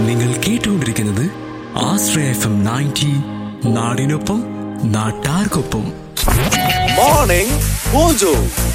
നിങ്ങൾ കേട്ടുകൊണ്ടിരിക്കുന്നത് ആശ്രയ F M ninety നാടിനൊപ്പം നാട്ടാർക്കൊപ്പം മോർണിംഗ് മോജോ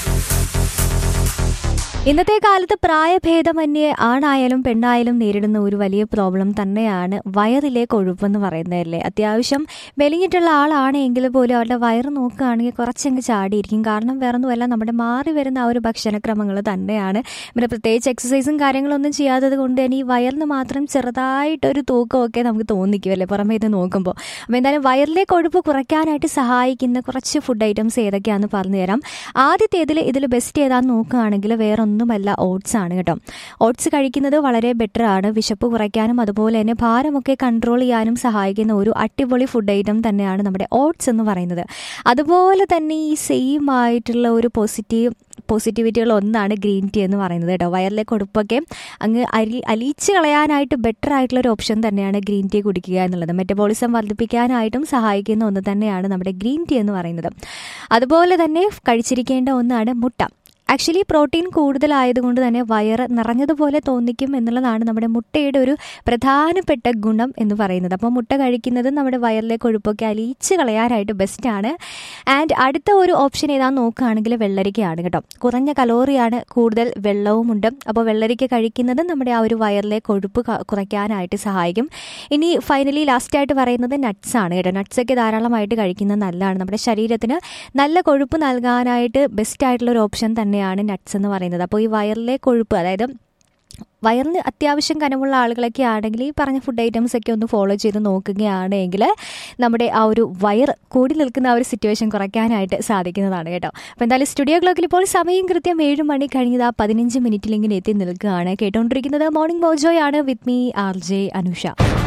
ഇന്നത്തെ കാലത്ത് പ്രായഭേദമന്യേ ആണായാലും പെണ്ണായാലും നേരിടുന്ന ഒരു വലിയ പ്രോബ്ലം തന്നെയാണ് വയറിലെ കൊഴുപ്പെന്ന് പറയുന്നതല്ലേ അത്യാവശ്യം മെലിഞ്ഞിട്ടുള്ള ആളാണെങ്കിൽ പോലും അവരുടെ വയറ് നോക്കുകയാണെങ്കിൽ കുറച്ചങ്ങ് ചാടിയിരിക്കും കാരണം വേറൊന്നുമല്ല നമ്മുടെ മാറി വരുന്ന ആ ഒരു ഭക്ഷണക്രമങ്ങൾ തന്നെയാണ് പിന്നെ പ്രത്യേകിച്ച് എക്സസൈസും കാര്യങ്ങളൊന്നും ചെയ്യാത്തത് കൊണ്ട് തന്നെ ഈ വയറിന് മാത്രം ചെറുതായിട്ടൊരു തൂക്കമൊക്കെ നമുക്ക് തോന്നിക്കുമല്ലേ പുറമേ ഇത് നോക്കുമ്പോൾ അപ്പോൾ എന്തായാലും വയറിലെ കൊഴുപ്പ് കുറയ്ക്കാനായിട്ട് സഹായിക്കുന്ന കുറച്ച് ഫുഡ് ഐറ്റംസ് ഏതൊക്കെയാണെന്ന് പറഞ്ഞു തരാം ആദ്യത്തേതിൽ ഇതിൽ ബെസ്റ്റ് ഏതാണെന്ന് നോക്കുകയാണെങ്കിൽ വേറെ ഒന്നുമല്ല ഓട്സ് ആണ് കേട്ടോ ഓട്സ് കഴിക്കുന്നത് വളരെ ബെറ്റർ ആണ് വിശപ്പ് കുറയ്ക്കാനും അതുപോലെ തന്നെ ഭാരമൊക്കെ കൺട്രോൾ ചെയ്യാനും സഹായിക്കുന്ന ഒരു അടിപൊളി ഫുഡ് ഐറ്റം തന്നെയാണ് നമ്മുടെ ഓട്സ് എന്ന് പറയുന്നത് അതുപോലെ തന്നെ ഈ സെയിം ആയിട്ടുള്ള ഒരു പോസിറ്റീവ് പോസിറ്റിവിറ്റികൾ ഒന്നാണ് ഗ്രീൻ ടീ എന്ന് പറയുന്നത് കേട്ടോ വയറിലെ കൊഴുപ്പൊക്കെ അങ്ങ് അരി അലിച്ച് കളയാനായിട്ട് ബെറ്റർ ആയിട്ടുള്ള ഒരു ഓപ്ഷൻ തന്നെയാണ് ഗ്രീൻ ടീ കുടിക്കുക എന്നുള്ളത് മെറ്റബോളിസം വർദ്ധിപ്പിക്കാനായിട്ടും സഹായിക്കുന്ന ഒന്ന് തന്നെയാണ് നമ്മുടെ ഗ്രീൻ ടീ എന്ന് പറയുന്നത് അതുപോലെ തന്നെ കഴിച്ചിരിക്കേണ്ട ഒന്നാണ് മുട്ട ആക്ച്വലി പ്രോട്ടീൻ കൂടുതലായതുകൊണ്ട് തന്നെ വയറ് നിറഞ്ഞതുപോലെ തോന്നിക്കും എന്നുള്ളതാണ് നമ്മുടെ മുട്ടയുടെ ഒരു പ്രധാനപ്പെട്ട ഗുണം എന്ന് പറയുന്നത് അപ്പോൾ മുട്ട കഴിക്കുന്നത് നമ്മുടെ വയറിലെ കൊഴുപ്പൊക്കെ അലിയിച്ച് കളയാനായിട്ട് ബെസ്റ്റാണ് ആൻഡ് അടുത്ത ഒരു ഓപ്ഷൻ ഏതാണെന്ന് നോക്കുകയാണെങ്കിൽ വെള്ളരിക്കയാണ് കേട്ടോ കുറഞ്ഞ കലോറിയാണ് കൂടുതൽ വെള്ളവുമുണ്ട് അപ്പോൾ വെള്ളരിക്ക കഴിക്കുന്നത് നമ്മുടെ ആ ഒരു വയറിലെ കൊഴുപ്പ് ക- കുറയ്ക്കാനായിട്ട് സഹായിക്കും ഇനി ഫൈനലി ലാസ്റ്റായിട്ട് പറയുന്നത് നട്ട്സ് ആണ് കേട്ടോ നട്ട്സൊക്കെ ധാരാളമായിട്ട് കഴിക്കുന്നത് നല്ലതാണ് നമ്മുടെ ശരീരത്തിന് നല്ല കൊഴുപ്പ് നൽകാനായിട്ട് ബെസ്റ്റ് ആയിട്ടുള്ള ഒരു ഓപ്ഷൻ തന്നെയാണ് നട്ട്സ് എന്ന് പറയുന്നത് അപ്പോൾ ഈ വയറിലെ കൊഴുപ്പ് അതായത് വയറിന് അത്യാവശ്യം കനമുള്ള ആളുകളൊക്കെ ആണെങ്കിൽ ഈ പറഞ്ഞ ഫുഡ് ഐറ്റംസ് ഒക്കെ ഒന്ന് ഫോളോ ചെയ്ത് നോക്കുകയാണെങ്കിൽ നമ്മുടെ ആ ഒരു വയർ കൂടി നിൽക്കുന്ന ആ ഒരു സിറ്റുവേഷൻ കുറയ്ക്കാനായിട്ട് സാധിക്കുന്നതാണ് കേട്ടോ അപ്പോൾ എന്തായാലും സ്റ്റുഡിയോ ക്ലോക്കിൽ ഇപ്പോൾ സമയം കൃത്യം ഏഴ് മണി കഴിഞ്ഞത് ആ പതിനഞ്ച് മിനിറ്റിൽ ഇങ്ങനെ എത്തി നിൽക്കുകയാണ് കേട്ടുകൊണ്ടിരിക്കുന്നത് മോർണിംഗ് മോജോയാണ് with me R J Anusha